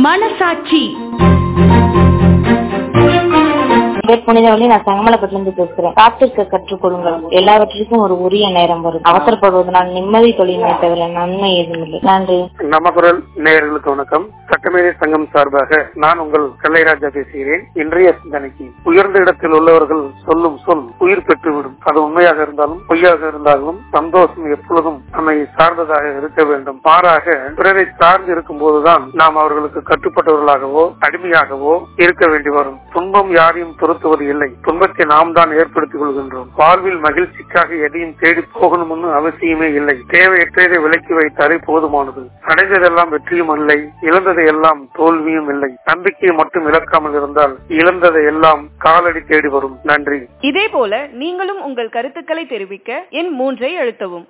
மனசாட்சி பேர் புனிதவழி நான் செங்கமலப்பட்டுல இருந்து பேசுறேன் காத்திருக்க கற்றுக்கொள்ளுங்கள் எல்லாவற்றிற்கும் ஒரு உரிய நேரம் வரும் அவசரப்படுவதனால் நிம்மதி தொழிலை தவிர நன்மை ஏதும் இல்லை நன்றி நமக்குரல் நேயர்களுக்கு வணக்கம் சட்டமேதை சங்கம் சார்பாக நான் உங்கள் கல்லைராஜா பேசுகிறேன் இன்றைய சிந்தனைக்கு உயர்ந்த இடத்தில் உள்ளவர்கள் சொல்லும் சொல் உயிர் பெற்றுவிடும் அது உண்மையாக இருந்தாலும் பொய்யாக இருந்தாலும் சந்தோஷம் எப்பொழுதும் நம்மை சார்ந்ததாக இருக்க வேண்டும் மாறாக பிறரை சார்ந்து இருக்கும் போதுதான் நாம் அவர்களுக்கு கட்டுப்பட்டவர்களாகவோ அடிமையாகவோ இருக்க வேண்டி வரும் துன்பம் யாரையும் துரத்துவது இல்லை துன்பத்தை நாம் தான் ஏற்படுத்திக் கொள்கின்றோம் வாழ்வில் மகிழ்ச்சிக்காக எதையும் தேடி போகணும்னு அவசியமே இல்லை தேவையற்றதை விலக்கி வைத்தாலே போதுமானது அடைந்ததெல்லாம் வெற்றியும் இல்லை இழந்ததை எல்லாம் தோல்வியும் இல்லை நம்பிக்கையை மட்டும் இழக்காமல் இருந்தால் இழந்ததை எல்லாம் காலடி தேடி வரும் நன்றி இதே போல நீங்களும் உங்கள் கருத்துக்களை தெரிவிக்க எண் மூன்றை அழுத்தவும்